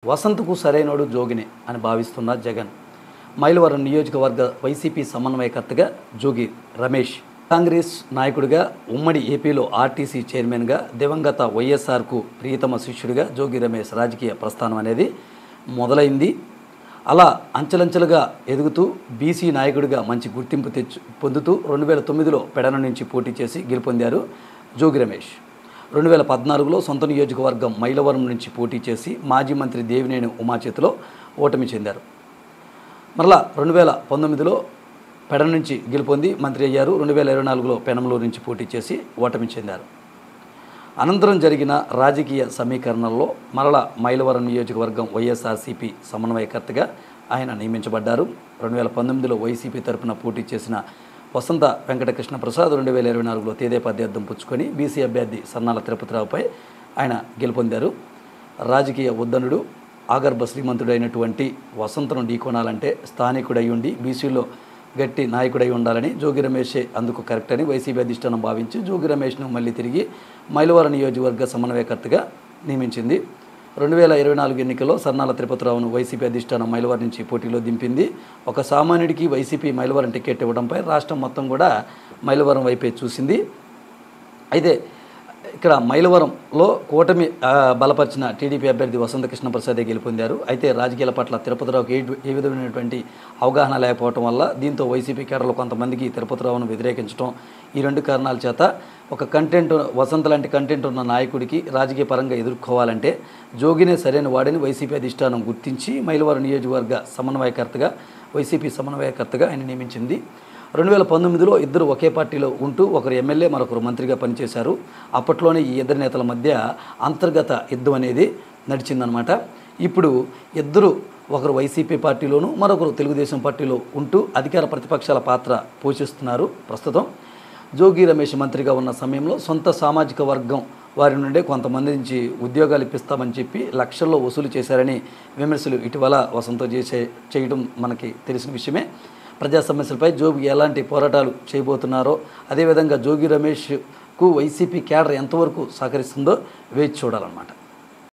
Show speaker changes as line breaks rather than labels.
వసంతకు సరైనోడు జోగినే అని భావిస్తున్న జగన్ మైలవరం నియోజకవర్గ వైసీపీ సమన్వయకర్తగా జోగి రమేష్ కాంగ్రెస్ నాయకుడిగా ఉమ్మడి ఏపీలో ఆర్టీసీ చైర్మన్గా దివంగత వైఎస్ఆర్కు ప్రియతమ శిష్యుడిగా జోగి రమేష్ రాజకీయ ప్రస్థానం అనేది మొదలైంది అలా అంచెలంచెలుగా ఎదుగుతూ బీసీ నాయకుడిగా మంచి గుర్తింపు తెచ్చు పొందుతూ రెండు వేల తొమ్మిదిలో పెడన నుంచి పోటీ చేసి గెలుపొందారు జోగి రమేష్ రెండు వేల పద్నాలుగులో సొంత నియోజకవర్గం మైలవరం నుంచి పోటీ చేసి మాజీ మంత్రి దేవినేని ఉమా చేతిలో ఓటమి చెందారు మరలా రెండు వేల పంతొమ్మిదిలో పెడ నుంచి గెలుపొంది మంత్రి అయ్యారు రెండు వేల ఇరవై నాలుగులో పెనంలూరు నుంచి పోటీ చేసి ఓటమి చెందారు అనంతరం జరిగిన రాజకీయ సమీకరణల్లో మరల మైలవరం నియోజకవర్గం వైఎస్ఆర్సీపీ సమన్వయకర్తగా ఆయన నియమించబడ్డారు రెండు వేల పంతొమ్మిదిలో వైసీపీ తరపున పోటీ చేసిన వసంత వెంకటకృష్ణ ప్రసాద్ రెండు వేల ఇరవై నాలుగులో తేదేపా అభ్యర్థం పుచ్చుకొని బీసీ అభ్యర్థి సన్నాల తిరుపతిరావుపై ఆయన గెలుపొందారు రాజకీయ ఉద్దనుడు ఆగర్భ శ్రీమంతుడైనటువంటి వసంతను ఢీకొనాలంటే స్థానికుడై ఉండి బీసీలో గట్టి నాయకుడై ఉండాలని జోగి రమేషే అందుకు కరెక్ట్ అని వైసీపీ అధిష్టానం భావించి జోగి రమేష్ను మళ్ళీ తిరిగి మైలవరం నియోజకవర్గ సమన్వయకర్తగా నియమించింది రెండు వేల ఇరవై నాలుగు ఎన్నికల్లో సర్నాల తిరుపతిరావును వైసీపీ అధిష్టానం మైలవరం నుంచి పోటీలో దింపింది ఒక సామాన్యుడికి వైసీపీ మైలవరం టికెట్ ఇవ్వడంపై రాష్ట్రం మొత్తం కూడా మైలవరం వైపే చూసింది అయితే ఇక్కడ మైలవరంలో కూటమి ఆ, బలపరిచిన టీడీపీ అభ్యర్థి వసంత కృష్ణ ప్రసాదే గెలుపొందారు అయితే రాజకీయాల పట్ల తిరుపతిరావుకి ఏ ఏ విధమైనటువంటి అవగాహన లేకపోవటం వల్ల దీంతో వైసీపీ కేడర్లు కొంతమందికి తిరుపతిరావును వ్యతిరేకించడం ఈ రెండు కారణాల చేత ఒక కంటెంట్ వసంత లాంటి కంటెంట్ ఉన్న నాయకుడికి రాజకీయ పరంగా ఎదుర్కోవాలంటే జోగినే సరైన వాడిని వైసీపీ అధిష్టానం గుర్తించి మైలవరం నియోజకవర్గ సమన్వయకర్తగా వైసీపీ సమన్వయకర్తగా ఆయన నియమించింది రెండు వేల పంతొమ్మిదిలో ఇద్దరు ఒకే పార్టీలో ఉంటూ ఒకరు ఎమ్మెల్యే మరొకరు మంత్రిగా పనిచేశారు అప్పట్లోనే ఈ ఇద్దరు నేతల మధ్య అంతర్గత యుద్ధం అనేది నడిచిందనమాట ఇప్పుడు ఇద్దరు ఒకరు వైసీపీ పార్టీలోను మరొకరు తెలుగుదేశం పార్టీలో ఉంటూ అధికార ప్రతిపక్షాల పాత్ర పోషిస్తున్నారు ప్రస్తుతం జోగి రమేష్ మంత్రిగా ఉన్న సమయంలో సొంత సామాజిక వర్గం వారి నుండే కొంతమంది నుంచి ఉద్యోగాలు ఇప్పిస్తామని చెప్పి లక్షల్లో వసూలు చేశారని విమర్శలు ఇటీవల వసంతో చేసే చేయడం మనకి తెలిసిన విషయమే ప్రజా సమస్యలపై జోగి ఎలాంటి పోరాటాలు చేయబోతున్నారో అదేవిధంగా జోగి రమేష్కు వైసీపీ కేడర్ ఎంతవరకు సహకరిస్తుందో వేచి చూడాలన్నమాట